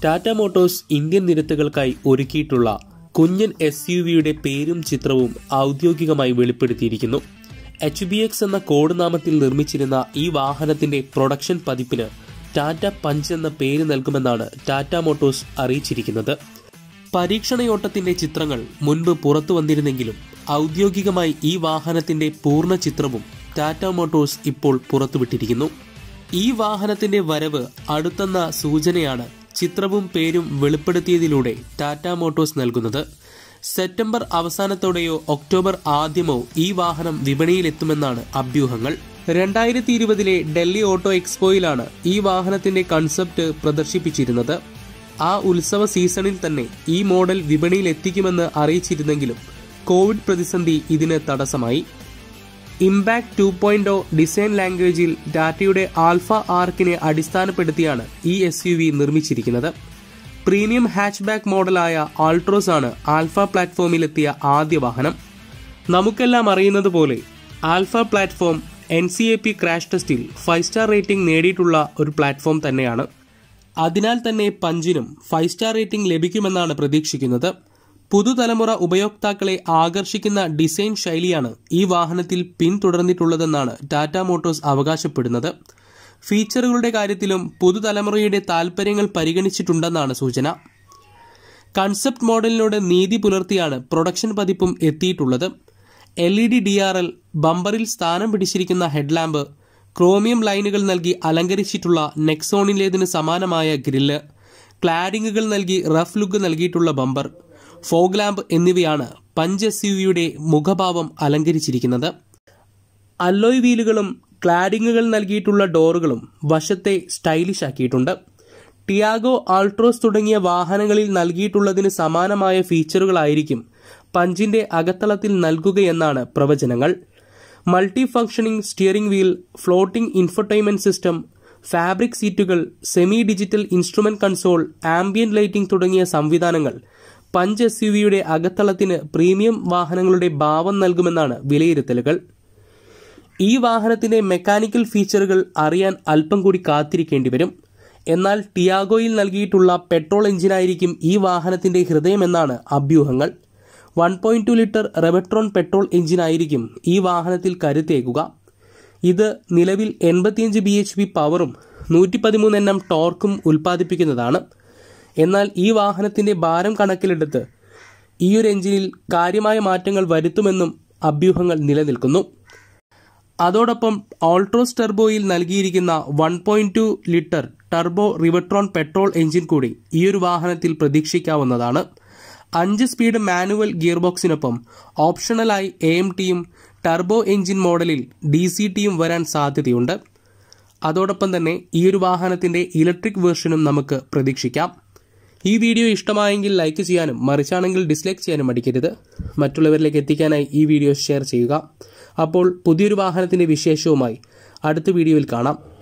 Tata motors Indian നിരത്തുകൾക്കായി ഒരുക്കിയിട്ടുള്ള കുഞ്ഞൻ എസ് യു വിയുടെ പേരും ചിത്രവും ഔദ്യോഗികമായി വെളിപ്പെടുത്തിയിരിക്കുന്നു എച്ച് ബി എക്സ് എന്ന കോഡ് നാമത്തിൽ നിർമ്മിച്ചിരുന്ന ഈ വാഹനത്തിന്റെ പ്രൊഡക്ഷൻ പതിപ്പിന് ടാറ്റ പഞ്ച് എന്ന പേര് നൽകുമെന്നാണ് ടാറ്റ മോട്ടോഴ്സ് അറിയിച്ചിരിക്കുന്നത് പരീക്ഷണയോട്ടത്തിന്റെ ചിത്രങ്ങൾ മുൻപ് പുറത്തു വന്നിരുന്നെങ്കിലും ഔദ്യോഗികമായി ഈ വാഹനത്തിന്റെ പൂർണ്ണ ചിത്രവും ടാറ്റ മോട്ടോഴ്സ് ഇപ്പോൾ പുറത്തുവിട്ടിരിക്കുന്നു ഈ വാഹനത്തിന്റെ വരവ് അടുത്തെന്ന സൂചനയാണ് ചിത്രവും പേരും വെളിപ്പെടുത്തിയതിലൂടെ ടാറ്റ മോട്ടോഴ്സ് നൽകുന്നത് സെപ്റ്റംബർ അവസാനത്തോടെയോ ഒക്ടോബർ ആദ്യമോ ഈ വാഹനം വിപണിയിലെത്തുമെന്നാണ് അഭ്യൂഹങ്ങൾ രണ്ടായിരത്തി ഇരുപതിലെ ഡൽഹി ഓട്ടോ എക്സ്പോയിലാണ് ഈ വാഹനത്തിന്റെ കൺസെപ്റ്റ് പ്രദർശിപ്പിച്ചിരുന്നത് ആ ഉത്സവ സീസണിൽ തന്നെ ഈ മോഡൽ വിപണിയിൽ എത്തിക്കുമെന്ന് അറിയിച്ചിരുന്നെങ്കിലും കോവിഡ് പ്രതിസന്ധി ഇതിന് തടസ്സമായി ഇംപാക്ട് ടു പോയിന്റ് ഡിസൈൻ ലാംഗ്വേജിൽ ടാറ്റയുടെ ആൽഫ ആർക്കിനെ അടിസ്ഥാനപ്പെടുത്തിയാണ് ഈ എസ് യു വി നിർമ്മിച്ചിരിക്കുന്നത് പ്രീമിയം ഹാച്ച്ബാക്ക് മോഡലായ ആൾട്രോസ് ആണ് ആൽഫ പ്ലാറ്റ്ഫോമിലെത്തിയ ആദ്യ വാഹനം നമുക്കെല്ലാം അറിയുന്നത് പോലെ alpha platform N C A P crash ടെസ്റ്റിൽ ഫൈവ് സ്റ്റാർ റേറ്റിംഗ് നേടിയിട്ടുള്ള ഒരു പ്ലാറ്റ്ഫോം തന്നെയാണ് അതിനാൽ തന്നെ പഞ്ചിനും ഫൈവ് സ്റ്റാർ റേറ്റിംഗ് ലഭിക്കുമെന്നാണ് പ്രതീക്ഷിക്കുന്നത് പുതുതലമുറ ഉപയോക്താക്കളെ ആകർഷിക്കുന്ന ഡിസൈൻ ശൈലിയാണ് ഈ വാഹനത്തിൽ പിന്തുടർന്നിട്ടുള്ളതെന്നാണ് ടാറ്റ മോട്ടോഴ്സ് അവകാശപ്പെടുന്നത് ഫീച്ചറുകളുടെ കാര്യത്തിലും പുതുതലമുറയുടെ താൽപ്പര്യങ്ങൾ പരിഗണിച്ചിട്ടുണ്ടെന്നാണ് സൂചന കൺസെപ്റ്റ് മോഡലിനോട് നീതി പുലർത്തിയാണ് പ്രൊഡക്ഷൻ പതിപ്പും എത്തിയിട്ടുള്ളത് L E D D R L ബമ്പറിൽ സ്ഥാനം പിടിച്ചിരിക്കുന്ന ഹെഡ്ലാമ്പ് ക്രോമിയം ലൈനുകൾ നൽകി അലങ്കരിച്ചിട്ടുള്ള നെക്സോണിലേതിന് സമാനമായ ഗ്രില്ല് ക്ലാഡിങ്ങുകൾ നൽകി റഫ് ലുക്ക് നൽകിയിട്ടുള്ള ബമ്പർ ഫോഗ് ലാമ്പ് എന്നിവയാണ് പഞ്ച് എസ് യു വിയുടെ മുഖഭാവം അലങ്കരിച്ചിരിക്കുന്നത് അല്ലോയ് വീലുകളും ക്ലാഡിങ്ങുകൾ നൽകിയിട്ടുള്ള ഡോറുകളും വശത്തെ സ്റ്റൈലിഷ് ആക്കിയിട്ടുണ്ട് ടിയാഗോ ആൾട്രോസ് തുടങ്ങിയ വാഹനങ്ങളിൽ നൽകിയിട്ടുള്ളതിന് സമാനമായ ഫീച്ചറുകളായിരിക്കും പഞ്ചിന്റെ അകത്തളത്തിൽ നൽകുകയെന്നാണ് പ്രവചനങ്ങൾ multi functioning steering wheel floating infotainment system fabric സീറ്റുകൾ semi digital instrument console ambient lighting തുടങ്ങിയ സംവിധാനങ്ങൾ പഞ്ച് എസ് യു വിയുടെ അകത്തളത്തിന് പ്രീമിയം വാഹനങ്ങളുടെ ഭാവം നൽകുമെന്നാണ് വിലയിരുത്തലുകൾ ഈ വാഹനത്തിന്റെ മെക്കാനിക്കൽ ഫീച്ചറുകൾ അറിയാൻ അല്പം കൂടി കാത്തിരിക്കേണ്ടി വരും എന്നാൽ ടിയാഗോയിൽ നൽകിയിട്ടുള്ള പെട്രോൾ എഞ്ചിനായിരിക്കും ഈ വാഹനത്തിന്റെ ഹൃദയമെന്നാണ് അഭ്യൂഹങ്ങൾ one point two litre Revotron petrol എഞ്ചിനായിരിക്കും ഈ വാഹനത്തിൽ കരുത്തേക്കുക ഇത് നിലവിൽ എൺപത്തിയഞ്ച് ബി എച്ച് പി പവറും നൂറ്റി പതിമൂന്ന് എണ്ണം ടോർക്കും ഉൽപ്പാദിപ്പിക്കുന്നതാണ് എന്നാൽ ഈ വാഹനത്തിന്റെ ഭാരം കണക്കിലെടുത്ത് ഈ ഒരു എഞ്ചിനിൽ കാര്യമായ മാറ്റങ്ങൾ വരുത്തുമെന്നും അഭ്യൂഹങ്ങൾ നിലനിൽക്കുന്നു അതോടൊപ്പം ഓൾട്രോസ് ടെർബോയിൽ നൽകിയിരിക്കുന്ന one point two litre turbo Revotron petrol engine കൂടി ഈയൊരു വാഹനത്തിൽ പ്രതീക്ഷിക്കാവുന്നതാണ് അഞ്ച് സ്പീഡ് മാനുവൽ ഗിയർ ബോക്സിനൊപ്പം ഓപ്ഷണലായി എ എം ടിയും ടർബോ എഞ്ചിൻ മോഡലിൽ ഡി സി ടിയും വരാൻ സാധ്യതയുണ്ട് അതോടൊപ്പം തന്നെ ഈയൊരു വാഹനത്തിന്റെ ഇലക്ട്രിക് വേർഷനും നമുക്ക് പ്രതീക്ഷിക്കാം ഈ വീഡിയോ ഇഷ്ടമായെങ്കിൽ ലൈക്ക് ചെയ്യാനും മറിച്ചാണെങ്കിൽ ഡിസ്ലൈക്ക് ചെയ്യാനും മടിക്കരുത് മറ്റുള്ളവരിലേക്ക് എത്തിക്കാനായി ഈ വീഡിയോ ഷെയർ ചെയ്യുക അപ്പോൾ പുതിയൊരു വാഹനത്തിന്റെ വിശേഷവുമായി അടുത്ത വീഡിയോയിൽ കാണാം